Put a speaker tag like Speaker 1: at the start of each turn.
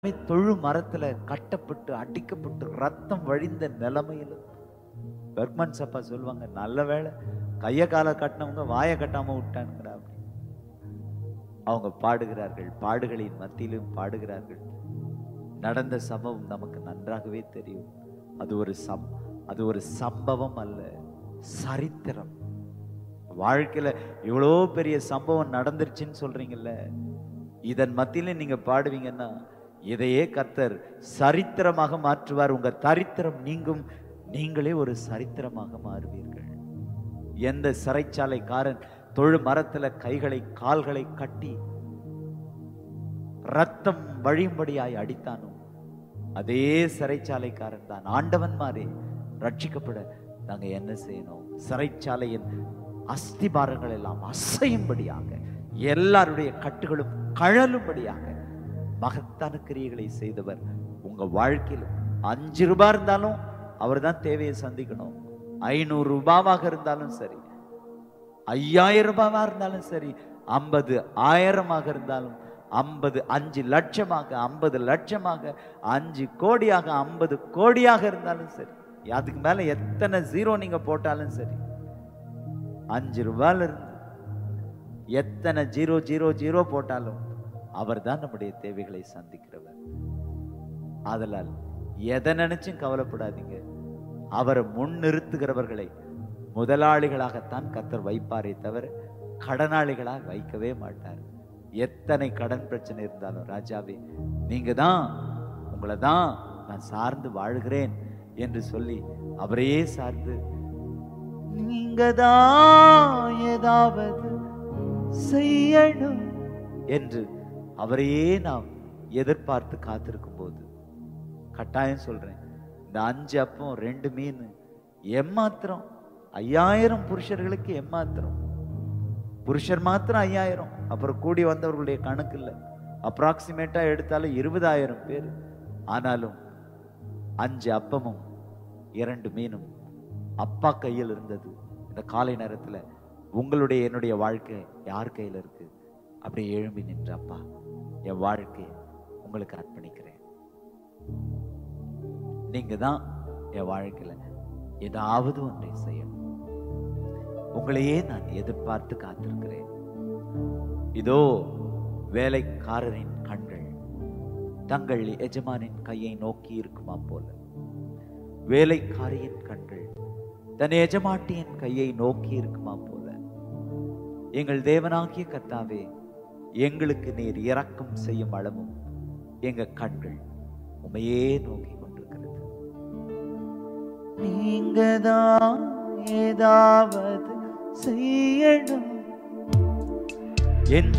Speaker 1: தொழு மரத்துல கட்டப்பட்டு அடிக்கப்பட்டு ரத்தம் வழிந்த நிலைமையில பெர்க்மன் சப்பா சொல்லுவாங்க நல்ல வேளை கைய காலை கட்டினவங்க வாயை கட்டாம விட்டானுங்கிறா அப்படி அவங்க பாடுகிறார்கள் பாடுகளின் மத்தியிலும் பாடுகிறார்கள் நடந்த சம்பவம் நமக்கு நன்றாகவே தெரியும் அது ஒரு சம் அது ஒரு சம்பவம் அல்ல சரித்திரம் வாழ்க்கையில இவ்வளோ பெரிய சம்பவம் நடந்துருச்சுன்னு சொல்றீங்கல்ல இதன் மத்தியில நீங்க பாடுவீங்கன்னா இதையே கர்த்தர் சரித்திரமாக மாற்றுவார் உங்க தரித்திரம் நீங்கும் நீங்களே ஒரு சரித்திரமாக மாறுவீர்கள் எந்த சிறைச்சாலைக்காரன் தொழு மரத்துல கைகளை கால்களை கட்டி ரத்தம் வழியும்படியாய் அடித்தானோ அதே சிறைச்சாலைக்காரன் தான் ஆண்டவன் மாறே ரட்சிக்கப்பட நாங்க என்ன செய்யணும் சிறைச்சாலையின் அஸ்திபாரங்கள் எல்லாம் அசையும்படியாக எல்லாருடைய கட்டுகளும் கழலும்படியாக மகத்தான கிரியைகளை செய்தவர் உங்க வாழ்க்கையில் அஞ்சு ரூபாய் இருந்தாலும் அவர் தான் தேவையை சந்திக்கணும் ஐநூறு ரூபாவாக இருந்தாலும் சரி ஐயாயிரம் ரூபாவா இருந்தாலும் சரி ஐம்பது ஆயிரமாக இருந்தாலும் ஐம்பது அஞ்சு லட்சமாக ஐம்பது லட்சமாக அஞ்சு கோடியாக ஐம்பது கோடியாக இருந்தாலும் சரி அதுக்கு மேல எத்தனை ஜீரோ நீங்க போட்டாலும் சரி அஞ்சு ரூபாயில இருந்து எத்தனை ஜீரோ ஜீரோ ஜீரோ போட்டாலும் அவர் தான் நம்முடைய தேவைகளை சந்திக்கிறவர் ஆதலால் எதை நினைச்சும் கவலைப்படாதீங்க அவரை முன்னிறுத்துகிறவர்களை முதலாளிகளாகத்தான் கத்தர் வைப்பாரே தவிர கடனாளிகளாக வைக்கவே மாட்டார் எத்தனை கடன் பிரச்சனை இருந்தாலும் ராஜாவே நீங்க தான் உங்களை தான் நான் சார்ந்து வாழ்கிறேன் என்று சொல்லி அவரையே சார்ந்து நீங்க தான் ஏதாவது செய்யணும் என்று அவரையே நாம் எதிர்பார்த்து காத்திருக்கும் போது கட்டாயம் சொல்றேன் இந்த அஞ்சு அப்பம் ரெண்டு மீன் எம்மாத்திரம் ஐயாயிரம் புருஷர்களுக்கு எம்மாத்திரம் புருஷர் மாத்திரம் ஐயாயிரம் அப்புறம் கூடி வந்தவர்களுடைய கணக்கு இல்லை அப்ராக்சிமேட்டா எடுத்தாலும் இருபதாயிரம் பேர் ஆனாலும் அஞ்சு அப்பமும் இரண்டு மீனும் அப்பா கையில் இருந்தது இந்த காலை நேரத்துல உங்களுடைய என்னுடைய வாழ்க்கை யார் கையில் இருக்கு அப்படியே எழும்பி நின்ற அப்பா என் வாழ்க்கையை உங்களுக்கு அர்ப்பணிக்கிறேன் நீங்க தான் என் வாழ்க்கையில ஏதாவது ஒன்றை செய்யணும் உங்களையே நான் எதிர்பார்த்து காத்திருக்கிறேன் இதோ வேலைக்காரரின் கண்கள் தங்கள் எஜமானின் கையை நோக்கி இருக்குமா போல வேலைக்காரியின் கண்கள் தன் எஜமாட்டியின் கையை நோக்கி இருக்குமா போல எங்கள் தேவனாகிய கர்த்தாவே எங்களுக்கு நீர் இரக்கம் செய்யும் அளவும் எங்க கண்கள் உமையே நோக்கி கொண்டிருக்கிறது நீங்க தான் ஏதாவது செய்யணும் என்று